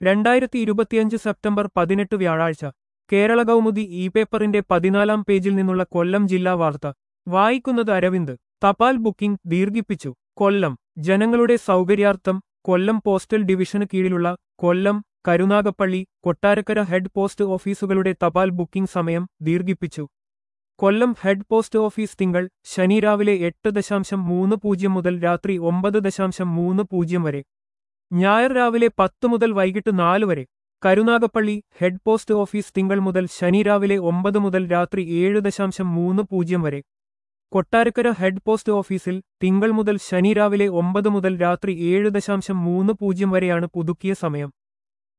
രണ്ടായിരത്തി ഇരുപത്തിയഞ്ച് സെപ്റ്റംബർ പതിനെട്ട് വ്യാഴാഴ്ച കേരള കൗമുദി ഇ പേപ്പറിന്റെ പതിനാലാം പേജിൽ നിന്നുള്ള കൊല്ലം ജില്ലാ വാർത്ത വായിക്കുന്നത് അരവിന്ദ് തപാൽ ബുക്കിംഗ് ദീർഘിപ്പിച്ചു കൊല്ലം ജനങ്ങളുടെ സൗകര്യാർത്ഥം കൊല്ലം പോസ്റ്റൽ ഡിവിഷന് കീഴിലുള്ള കൊല്ലം കരുനാഗപ്പള്ളി കൊട്ടാരക്കര ഹെഡ് പോസ്റ്റ് ഓഫീസുകളുടെ തപാൽ ബുക്കിംഗ് സമയം ദീർഘിപ്പിച്ചു കൊല്ലം ഹെഡ് പോസ്റ്റ് ഓഫീസ് തിങ്കൾ ശനി രാവിലെ എട്ട് ദശാംശം മൂന്ന് പൂജ്യം മുതൽ രാത്രി ഒമ്പത് ദശാംശം മൂന്ന് പൂജ്യം വരെ ഞായർ രാവിലെ പത്ത് മുതൽ വൈകിട്ട് നാല് വരെ കരുനാഗപ്പള്ളി ഹെഡ് പോസ്റ്റ് ഓഫീസ് തിങ്കൾ മുതൽ ശനി രാവിലെ ഒമ്പത് മുതൽ രാത്രി ഏഴ് ദശാംശം മൂന്ന് പൂജ്യം വരെ കൊട്ടാരക്കര ഹെഡ് പോസ്റ്റ് ഓഫീസിൽ തിങ്കൾ മുതൽ ശനി രാവിലെ ഒമ്പത് മുതൽ രാത്രി ഏഴ് ദശാംശം മൂന്ന് പൂജ്യം വരെയാണ് പുതുക്കിയ സമയം